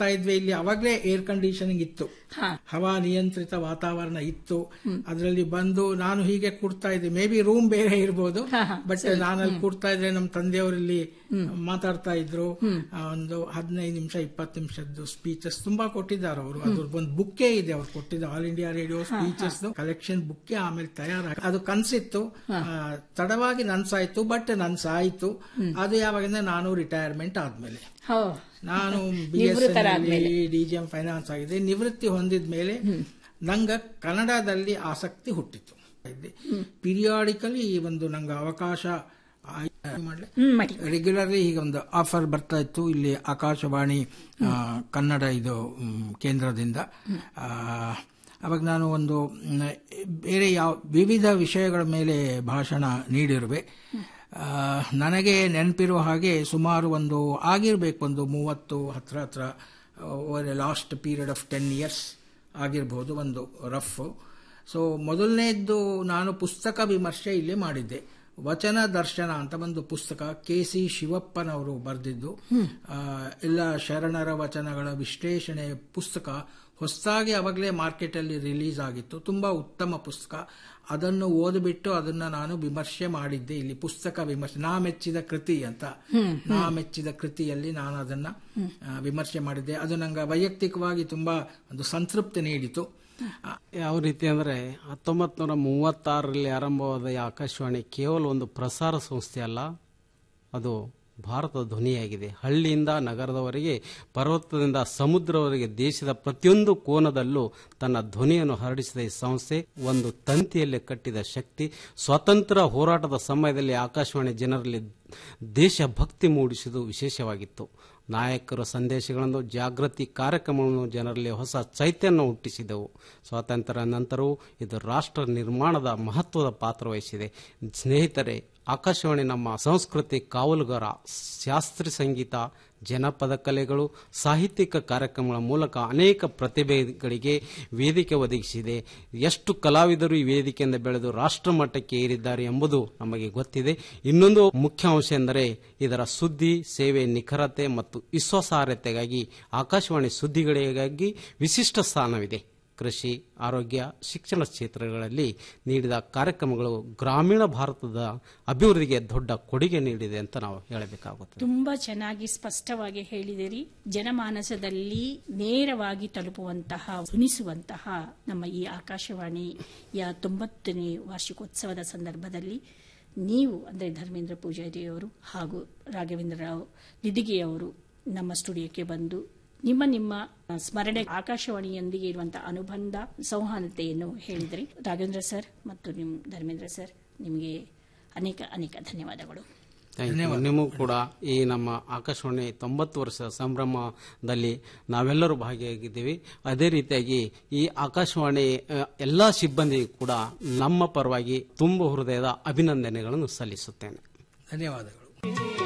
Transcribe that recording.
ಮಾಡ್ತಾ ಇದ್ವಿ ಇಲ್ಲಿ ಅವಾಗಲೇ ಏರ್ ಕಂಡೀಷನಿಂಗ್ ಇತ್ತು ಹಾ. ಹವಾ ನಿಯಂತ್ರಿತ ವಾತಾವರಣ ಇತ್ತು ಅದರಲ್ಲಿ ಬಂದು ನಾನು ಹೀಗೆ ಕೂಡ್ತಾ ಇದ್ದೆ ಮೇ ಬಿ ರೂಮ್ ಬೇರೆ ಇರ್ಬೋದು ಹಾ, ಹಾ, ಬಟ್ ನಾನು ಅಲ್ಲಿ ಕೂಡ್ತಾ ಇದ್ರೆ ನಮ್ಮ ತಂದೆಯವರಲ್ಲಿ ಮಾತಾಡ್ತಾ ಇದ್ರು ಆ, ಒಂದು ಹದಿನೈದು ನಿಮಿಷ ಇಪ್ಪತ್ತು ನಿಮಿಷದ್ದು ಸ್ಪೀಚಸ್ ತುಂಬಾ ಕೊಟ್ಟಿದ್ದಾರೆ ಅವರು ಅದ್ರ ಒಂದು ಬುಕ್ಕೇ ಇದೆ ಅವ್ರು ಕೊಟ್ಟಿದ್ದ All India Radio speeches collection ಬುಕ್ಕೇ ಆಮೇಲೆ ತಯಾರ ಅದು ಕನ್ಸಿತ್ತು ಆ, ತಡವಾಗಿ ನನ್ಸಾಯ್ತು ಬಟ್ ನನ್ಸಾಯ್ತು ಅದು ಯಾವಾಗಿಂದ ನಾನು ರಿಟೈರ್ಮೆಂಟ್ ಆದ್ಮೇಲೆ ಹೋ ನಾನು ಬಿ ಎಸ್ ನಿವೃತ್ತರಾದ್ಮೇಲೆ. ಡಿಜಿಎಂ ಫೈನಾನ್ಸ್ ಆಗಿದೆ ನಿವೃತ್ತಿ ಹೊಂದಿದ ಮೇಲೆ ನಂಗ ಕನ್ನಡದಲ್ಲಿ ಆಸಕ್ತಿ ಹುಟ್ಟಿತು ಪಿರಿಯಾಡಿಕಲಿ ಈ ಒಂದು ನಂಗೆ ಅವಕಾಶ ಮಾಡ್ಲಿ ಹ್ಮ್ ಮಾಡಿ ರೆಗ್ಯುಲರ್ಲಿ ಈಗ ಒಂದು ಆಫರ್ ಬರ್ತಾ ಇತ್ತು ಇಲ್ಲಿ ಆಕಾಶವಾಣಿ ಆ, ಕನ್ನಡ ಇದು ಮ್, ಕೇಂದ್ರದಿಂದ ಆ, ಅವಾಗ ನಾನು ಒಂದು ಮ್, ಬೇರೆ ಯಾವ ವಿವಿಧ ವಿಷಯಗಳ ಮೇಲೆ ಭಾಷಣ ನೀಡಿರುವೆ ಆ, ನನಗೆ ನೆನಪಿರುವ ಹಾಗೆ ಸುಮಾರು ಒಂದು ಆಗಿರ್ಬೇಕು ಒಂದು ಮೂವತ್ತು ಹತ್ರ ಹತ್ರ over last period of ten years ಆಗಿರ್ಬೋದು ಒಂದು ರಫ್ ಸೊ ಮೊದಲನೇದ್ದು ನಾನು ಪುಸ್ತಕ ವಿಮರ್ಶೆ ಇಲ್ಲಿ ಮಾಡಿದ್ದೆ ವಚನ ದರ್ಶನ ಅಂತ ಒಂದು ಪುಸ್ತಕ ಕೆ ಸಿ ಶಿವಪ್ಪನವರು ಬರೆದಿದ್ದು ಆ, ಎಲ್ಲ ಶರಣರ ವಚನಗಳ ವಿಶ್ಲೇಷಣೆ ಪುಸ್ತಕ ಹೊಸದಾಗಿ ಅವಾಗಲೇ ಮಾರ್ಕೆಟಲ್ಲಿ ರಿಲೀಸ್ ಆಗಿತ್ತು ತುಂಬಾ ಉತ್ತಮ ಪುಸ್ತಕ ಅದನ್ನು ಓದಿಬಿಟ್ಟು ಅದನ್ನ ನಾನು ವಿಮರ್ಶೆ ಮಾಡಿದ್ದೆ ಇಲ್ಲಿ ಪುಸ್ತಕ ವಿಮರ್ಶೆ ನಾ ಮೆಚ್ಚಿದ ಕೃತಿ ಅಂತ ನಾ ಮೆಚ್ಚಿದ ಕೃತಿಯಲ್ಲಿ ನಾನು ಅದನ್ನ ಆ, ವಿಮರ್ಶೆ ಮಾಡಿದ್ದೆ ಅದು ನಂಗೆ ವೈಯಕ್ತಿಕವಾಗಿ ತುಂಬಾ ಒಂದು ಸಂತೃಪ್ತಿ ನೀಡಿತು ಯಾವ ರೀತಿ ಅಂದ್ರೆ ಹತ್ತೊಂಬತ್ ನೂರ ಮೂವತ್ತಾರರಲ್ಲಿ ಆರಂಭವಾದ ಈ ಆಕಾಶವಾಣಿ ಕೇವಲ ಒಂದು ಪ್ರಸಾರ ಸಂಸ್ಥೆ ಅಲ್ಲ ಅದು ಭಾರತದ ಧ್ವನಿಯಾಗಿದೆ ಹಳ್ಳಿಯಿಂದ ನಗರದವರೆಗೆ ಪರ್ವತದಿಂದ ಸಮುದ್ರವರೆಗೆ ದೇಶದ ಪ್ರತಿಯೊಂದು ಕೋನದಲ್ಲೂ ತನ್ನ ಧ್ವನಿಯನ್ನು ಹರಡಿಸಿದ ಈ ಸಂಸ್ಥೆ ಒಂದು ತಂತಿಯಲ್ಲಿ ಕಟ್ಟಿದ ಶಕ್ತಿ ಸ್ವಾತಂತ್ರ್ಯ ಹೋರಾಟದ ಸಮಯದಲ್ಲಿ ಆಕಾಶವಾಣಿ ಜನರಲ್ಲಿ ದೇಶಭಕ್ತಿ ಮೂಡಿಸುವುದು ವಿಶೇಷವಾಗಿತ್ತು ನಾಯಕರ ಸಂದೇಶಗಳನ್ನು ಜಾಗೃತಿ ಕಾರ್ಯಕ್ರಮಗಳನ್ನು ಜನರಲ್ಲಿ ಹೊಸ ಚೈತನ್ಯ ಹುಟ್ಟಿಸಿದವು ಸ್ವಾತಂತ್ರ್ಯ ನಂತರವೂ ಇದು ರಾಷ್ಟ್ರ ನಿರ್ಮಾಣದ ಮಹತ್ವದ ಪಾತ್ರ ವಹಿಸಿದೆ ಸ್ನೇಹಿತರೆ ಆಕಾಶವಾಣಿ ನಮ್ಮ ಸಂಸ್ಕೃತಿ ಕಾವಲುಗಾರ ಶಾಸ್ತ್ರೀಯ ಸಂಗೀತ ಜನಪದ ಕಲೆಗಳು ಸಾಹಿತ್ಯಿಕ ಕಾರ್ಯಕ್ರಮಗಳ ಮೂಲಕ ಅನೇಕ ಪ್ರತಿಭೆಗಳಿಗೆ ವೇದಿಕೆ ಒದಗಿಸಿದೆ ಎಷ್ಟು ಕಲಾವಿದರು ಈ ವೇದಿಕೆಯಿಂದ ಬೆಳೆದು ರಾಷ್ಟ್ರ ಮಟ್ಟಕ್ಕೆ ಏರಿದ್ದಾರೆ ಎಂಬುದು ನಮಗೆ ಗೊತ್ತಿದೆ ಇನ್ನೊಂದು ಮುಖ್ಯ ಅಂಶ ಎಂದರೆ ಇದರ ಸುದ್ದಿ ಸೇವೆ ನಿಖರತೆ ಮತ್ತು ವಿಶ್ವಾಸಾರ್ಹತೆಗಾಗಿ ಆಕಾಶವಾಣಿ ಸುದ್ದಿಗಳಿಗಾಗಿ ವಿಶಿಷ್ಟ ಸ್ಥಾನವಿದೆ ಕೃಷಿ ಆರೋಗ್ಯ ಶಿಕ್ಷಣ ಕ್ಷೇತ್ರಗಳಲ್ಲಿ ನೀಡಿದ ಕಾರ್ಯಕ್ರಮಗಳು ಗ್ರಾಮೀಣ ಭಾರತದ ಅಭಿವೃದ್ಧಿಗೆ ದೊಡ್ಡ ಕೊಡುಗೆ ನೀಡಿದೆ ಅಂತ ನಾವು ಹೇಳಬೇಕಾಗುತ್ತದೆ ತುಂಬಾ ಚೆನ್ನಾಗಿ ಸ್ಪಷ್ಟವಾಗಿ ಹೇಳಿದಿರಿ ಜನಮಾನಸದಲ್ಲಿ ನೇರವಾಗಿ ತಲುಪುವಂತಹ ಧ್ವನಿಸುವಂತಹ ನಮ್ಮ ಈ ಆಕಾಶವಾಣಿಯ ತೊಂಬತ್ತನೇ ವಾರ್ಷಿಕೋತ್ಸವದ ಸಂದರ್ಭದಲ್ಲಿ ನೀವು ಅಂದರೆ ಧರ್ಮೇಂದ್ರ ಪೂಜಾರಿಯವರು ಹಾಗೂ ರಾಘವೇಂದ್ರ ರಾವ್ ನಿದಿಗೆಯವರು ನಮ್ಮ ಸ್ಟುಡಿಯೋಕ್ಕೆ ಬಂದು ನಿಮ್ಮ ನಿಮ್ಮ ಸ್ಮರಣೆ ಆಕಾಶವಾಣಿಯೊಂದಿಗೆ ಇರುವಂತಹ ಅನುಬಂಧ ಸಂವಹನತೆಯನ್ನು ಹೇಳಿದ್ರಿ ರಾಘವೇಂದ್ರ ಸರ್ ಮತ್ತು ನಿಮ್ ಧರ್ಮೇಂದ್ರ ಸರ್ ನಿಮಗೆ ಅನೇಕ ಅನೇಕ ಧನ್ಯವಾದಗಳು Thank you. ನಿಮಗೂ ಕೂಡ ಈ ನಮ್ಮ ಆಕಾಶವಾಣಿ ತೊಂಬತ್ತು ವರ್ಷ ಸಂಭ್ರಮದಲ್ಲಿ ನಾವೆಲ್ಲರೂ ಭಾಗಿಯಾಗಿದ್ದೀವಿ ಅದೇ ರೀತಿಯಾಗಿ ಈ ಆಕಾಶವಾಣಿ ಅ, ಎಲ್ಲಾ ಸಿಬ್ಬಂದಿ ಕೂಡ ನಮ್ಮ ಪರವಾಗಿ ತುಂಬ ಹೃದಯದ ಅಭಿನಂದನೆಗಳನ್ನು ಸಲ್ಲಿಸುತ್ತೇನೆ ಧನ್ಯವಾದಗಳು